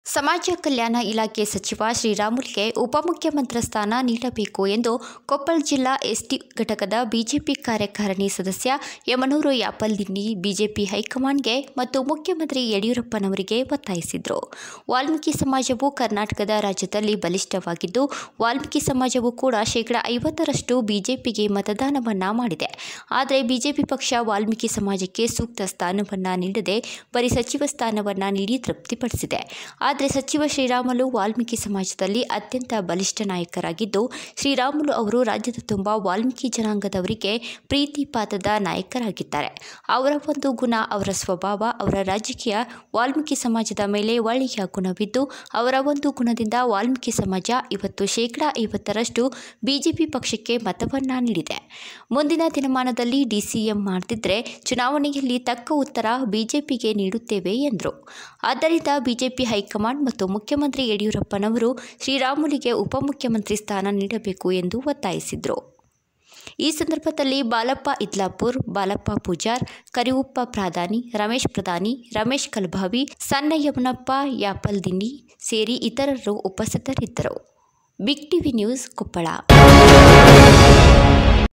ಸಮಾಜ ಕಲ್ಯಾಣ ಇಲಾಖೆ ಸಚಿವ ಶ್ರೀರಾಮುಲುಗೆ ಉಪಮುಖ್ಯಮಂತ್ರಿ ಸ್ಥಾನ ನೀಡಬೇಕು ಎಂದು ಕೊಪ್ಪಳ ಜಿಲ್ಲಾ ಎಸ್ಟಿ ಘಟಕದ ಬಿಜೆಪಿ ಕಾರ್ಯಕಾರಿಣಿ ಸದಸ್ಯ ಯಮನೂರು ಯಾಪಲ್ದಿನ್ನಿ ಬಿಜೆಪಿ ಹೈಕಮಾಂಡ್ಗೆ ಮತ್ತು ಮುಖ್ಯಮಂತ್ರಿ ಯಡಿಯೂರಪ್ಪನವರಿಗೆ ಒತ್ತಾಯಿಸಿದರು ವಾಲ್ಮೀಕಿ ಸಮಾಜವು ಕರ್ನಾಟಕದ ರಾಜ್ಯದಲ್ಲಿ ಬಲಿಷ್ಠವಾಗಿದ್ದು ವಾಲ್ಮೀಕಿ ಸಮಾಜವು ಕೂಡ ಶೇಕಡಾ ಐವತ್ತರಷ್ಟು ಬಿಜೆಪಿಗೆ ಮತದಾನವನ್ನ ಮಾಡಿದೆ ಆದರೆ ಬಿಜೆಪಿ ಪಕ್ಷ ವಾಲ್ಮೀಕಿ ಸಮಾಜಕ್ಕೆ ಸೂಕ್ತ ಸ್ಥಾನವನ್ನ ನೀಡದೆ ಬರೀ ಸಚಿವ ಸ್ಥಾನವನ್ನ ನೀಡಿ ತೃಪ್ತಿಪಡಿಸಿದೆ ಆದರೆ ಸಚಿವ ಶ್ರೀರಾಮುಲು ವಾಲ್ಮೀಕಿ ಸಮಾಜದಲ್ಲಿ ಅತ್ಯಂತ ಬಲಿಷ್ಠ ನಾಯಕರಾಗಿದ್ದು ಶ್ರೀರಾಮುಲು ಅವರು ರಾಜ್ಯದ ತುಂಬ ವಾಲ್ಮೀಕಿ ಜನಾಂಗದವರಿಗೆ ಪ್ರೀತಿಪಾತದ ನಾಯಕರಾಗಿದ್ದಾರೆ ಅವರ ಒಂದು ಗುಣ ಅವರ ಸ್ವಭಾವ ಅವರ ರಾಜಕೀಯ ವಾಲ್ಮೀಕಿ ಸಮಾಜದ ಮೇಲೆ ಒಳ್ಳೆಯ ಗುಣವಿದ್ದು ಅವರ ಒಂದು ಗುಣದಿಂದ ವಾಲ್ಮೀಕಿ ಸಮಾಜ ಇವತ್ತು ಶೇಕಡಾ ಐವತ್ತರಷ್ಟು ಬಿಜೆಪಿ ಪಕ್ಷಕ್ಕೆ ಮತವನ್ನ ನೀಡಿದೆ ಮುಂದಿನ ದಿನಮಾನದಲ್ಲಿ ಡಿಸಿಎಂ ಮಾಡ್ತಿದ್ರೆ ಚುನಾವಣೆಯಲ್ಲಿ ತಕ್ಕ ಉತ್ತರ ಬಿಜೆಪಿಗೆ ನೀಡುತ್ತೇವೆ ಎಂದರು ಆದ್ದರಿಂದ ಬಿಜೆಪಿ ಹೈಕಮಾಂಡ್ ಮತ್ತು ಮುಖ್ಯಮಂತ್ರಿ ಯಡಿಯೂರಪ್ಪನವರು ಶ್ರೀರಾಮುಲಿಗೆ ಉಪಮುಖ್ಯಮಂತ್ರಿ ಸ್ಥಾನ ನೀಡಬೇಕು ಎಂದು ಒತ್ತಾಯಿಸಿದರು ಈ ಸಂದರ್ಭದಲ್ಲಿ ಬಾಲಪ್ಪ ಇದ್ಲಾಪುರ್ ಬಾಲಪ್ಪ ಪೂಜಾರ್ ಕರಿವುಪ್ಪ ಪ್ರಧಾನಿ ರಮೇಶ್ ಪ್ರಧಾನಿ ರಮೇಶ್ ಕಲ್ಭಾವಿ ಸಣ್ಣ ಯಮನಪ್ಪ ಯಾಪಲ್ದಿನ್ನಿ ಸೇರಿ ಇತರರು ಉಪಸ್ಥಿತರಿದ್ದರು ಬಿಗ್ ಟಿವಿ ನ್ಯೂಸ್ ಕೊಪ್ಪಳ